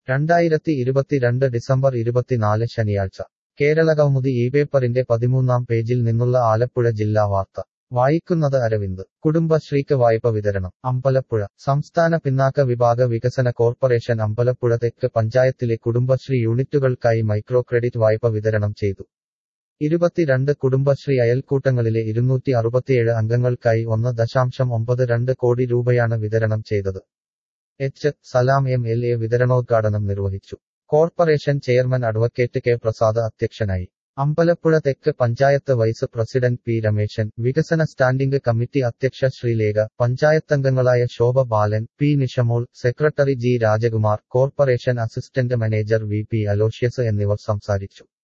രണ്ടായിരത്തി ഇരുപത്തിരണ്ട് ഡിസംബർ ഇരുപത്തിനാല് ശനിയാഴ്ച കേരളകൗമുദി ഈ പേപ്പറിന്റെ പതിമൂന്നാം പേജിൽ നിന്നുള്ള ആലപ്പുഴ ജില്ലാ വാർത്ത വായിക്കുന്നത് അരവിന്ദ് കുടുംബശ്രീക്ക് വായ്പ വിതരണം അമ്പലപ്പുഴ സംസ്ഥാന പിന്നാക്ക വിഭാഗ വികസന കോർപ്പറേഷൻ അമ്പലപ്പുഴ തെക്ക് പഞ്ചായത്തിലെ കുടുംബശ്രീ യൂണിറ്റുകൾക്കായി മൈക്രോ ക്രെഡിറ്റ് വായ്പ വിതരണം ചെയ്തു ഇരുപത്തിരണ്ട് കുടുംബശ്രീ അയൽക്കൂട്ടങ്ങളിലെ ഇരുന്നൂറ്റി അറുപത്തിയേഴ് അംഗങ്ങൾക്കായി ഒന്ന് ദശാംശം ഒമ്പത് രണ്ട് കോടി രൂപയാണ് വിതരണം ചെയ്തത് H Salam M L A വിതരണോദ്ഘാടനം നിർവഹിച്ചു corporation chairman advocate K Prasad അധ്യക്ഷനായി അമ്പലപ്പുഴ തെക്ക് panchayat vice president P Rameshan വികസന സ്റ്റാൻഡിംഗ് കമ്മിറ്റി അധ്യക്ഷ ശ്രീലേഖ പഞ്ചായത്തംഗങ്ങളായ Shobha Balan P Nishamol secretary G Rajkumar corporation assistant manager V P Aloysius എന്നിവർ സംസാരിച്ചു